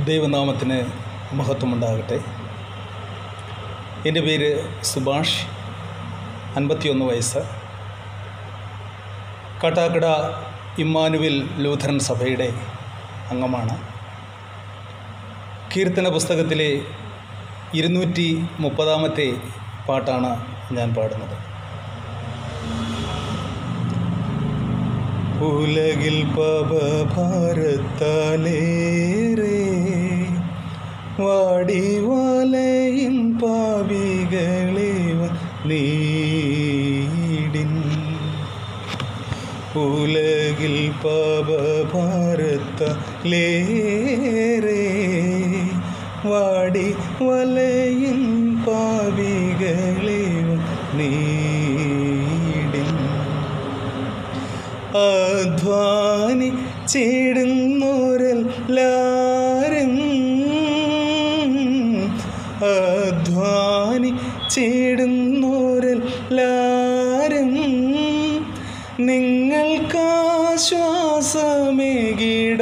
ദൈവനാമത്തിന് മഹത്വമുണ്ടാകട്ടെ എൻ്റെ പേര് സുഭാഷ് അൻപത്തിയൊന്ന് വയസ്സ് കാട്ടാക്കട ഇമ്മാനുവൽ ലൂഥറൻ സഭയുടെ അംഗമാണ് കീർത്തന പുസ്തകത്തിലെ ഇരുന്നൂറ്റി മുപ്പതാമത്തെ പാട്ടാണ് ഞാൻ പാടുന്നത് ഉലകിൽ പവഭാരത്താലേറെ വാടി വലയും പാവികളെ നീടിൻ ഉലകിൽ പവഭാരത്താലേറെ വാടി വലയും പാവികളെ നീടിൻ അധ്വാനി ചേടുന്നോരെല്ലാരും അധ്വാനി ചേടുന്നോരെല്ലാരും നിങ്ങൾക്കാശ്വാസമേകിട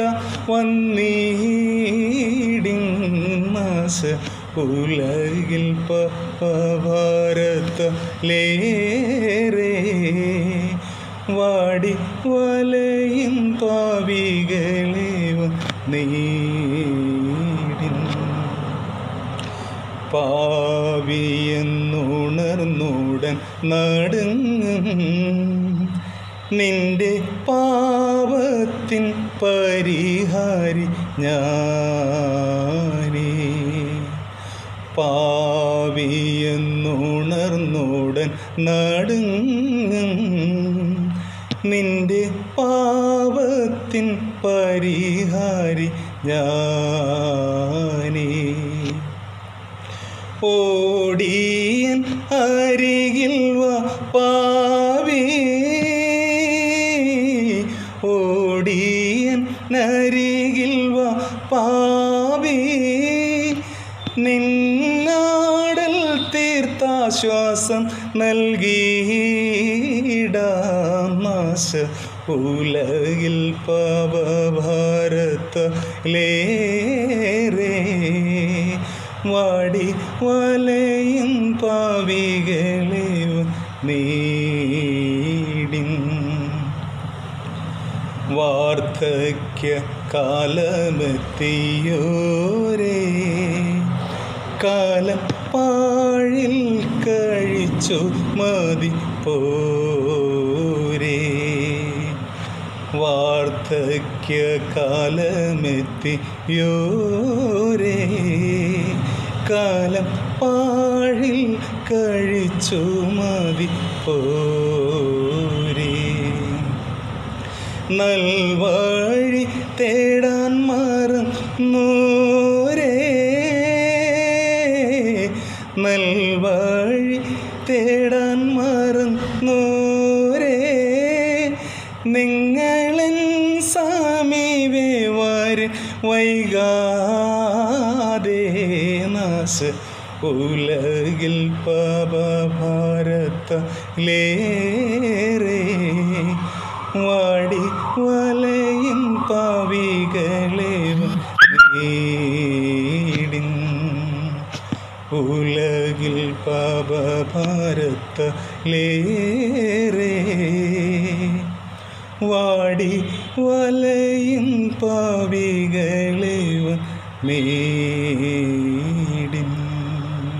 വന്നീടിങ്ങാശ ഉലകിൽ പഭാരത്തലേറെ വാടി വലയും പാവികളെ നീടിൻ പാവിയെന്നുണർന്നുടൻ നടുങ്ങും നിന്റെ പാപത്തിൻ പരിഹാരി ഞാനേ പാവിയെന്നുണർന്നുടൻ നടുങ്ങും നിന്റെ പാപത്തിൻ പരിഹാരി ഞാനേ ഓടിയൻ അരികിൽ വാ പാവി ഓടിയൻ അരികിൽ വാ പാവി നിന്നാടൽ തീർത്ഥാശ്വാസം നൽകിയിടാമാശ ഉലകിൽ പാപഭാരത്തലേറെ വാടി വലയും പാവികളെ നീടിൻ വാർദ്ധക്യ കാലമെത്തിയോരേ കാലം പാഴിൽ കഴിച്ചു മതി പോരേ വാർദ്ധക്യ കാലമെത്തിയോരേ കാലം പാഴിൽ കഴിച്ചു മതി പോരേ നൽവഴി തേടാൻ മറന്നോരേ നൽവഴി തേടാൻ മറന്നോരേ നിങ്ങളൻ സമീപേ വരെ വൈകാതെ നാശ ഉലകിൽ പാപഭാരത്തലേറെ വാടി വലയും പാവികളെ നീടിൻ ഉലകിൽ പാപഭാരത്തലേറെ വാടി വലയും പാവികളെ നീ